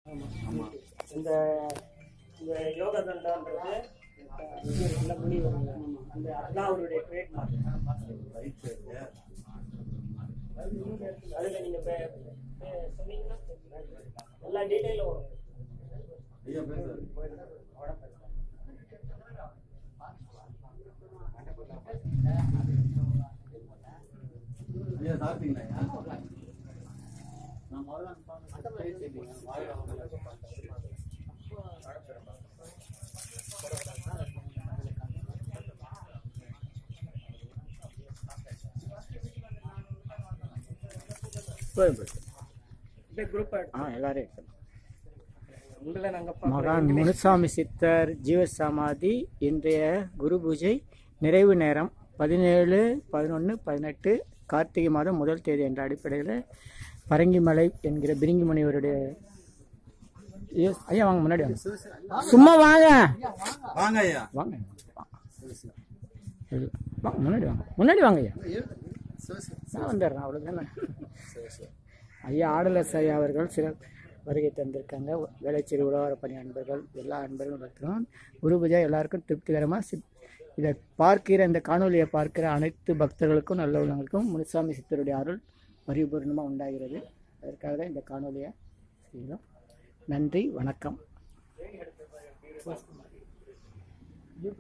ஆமாம் இந்த இந்த யோகா தண்டான்றது இது இருக்குல்ல, முனி வருங்க. அந்த அதுதான் அவருடைய ட்ரேட் ரைட் சைடு அதுல நீங்க பே- பே- சொன்னீங்கன்னா எல்லா டீட்டெயிலும் வரும் ஐயா பேசு ஐயா சாப்பிட்டீங்களா ஐயா நான் முதல்ல பேசிட்டீங்க வாயில இந்த குரூப் ஆ எல்லாரும் எடுக்கணும். உங்களை நாங்க மகான் முனுசாமி சித்தர் ஜீவசமாதி இன்றைய குரு பூஜை நிறைவு நேரம் பதினேழு பதினொன்று பதினெட்டு கார்த்திகை மாதம் முதல் தேதி என்ற அடிப்படையில் பரங்கிமலை என்கிற பிரிங்கி முனிவருடைய ஐயோ, ஐயா வாங்க முன்னாடி வாங்க சும்மா வாங்க வாங்க ஐயா வாங்க இல்ல, வாங்க முன்னாடி வாங்க முன்னாடி வாங்க ஐயா நான் வந்துடுறேன் அவ்வளோதானே ஐயா ஆடலஸ் ஐயா அவர்கள் சில வருகை தந்திருக்காங்க வேலைச்சேரி உழவார பணி அன்பர்கள் எல்லா அன்பர்களும் இருக்கிறோம் குரு பூஜை எல்லாருக்கும் திருப்திகரமாக சித் இதை பார்க்கிற இந்த காணொலியை பார்க்கிற அனைத்து பக்தர்களுக்கும் நல்ல உள்ளவங்களுக்கும் முனுசாமி சித்தருடைய அருள் பரிபூர்ணமாக உண்டாகிறது அதற்காக தான் இந்த காணொலியை செய்கிறோம் நன்றி வணக்கம்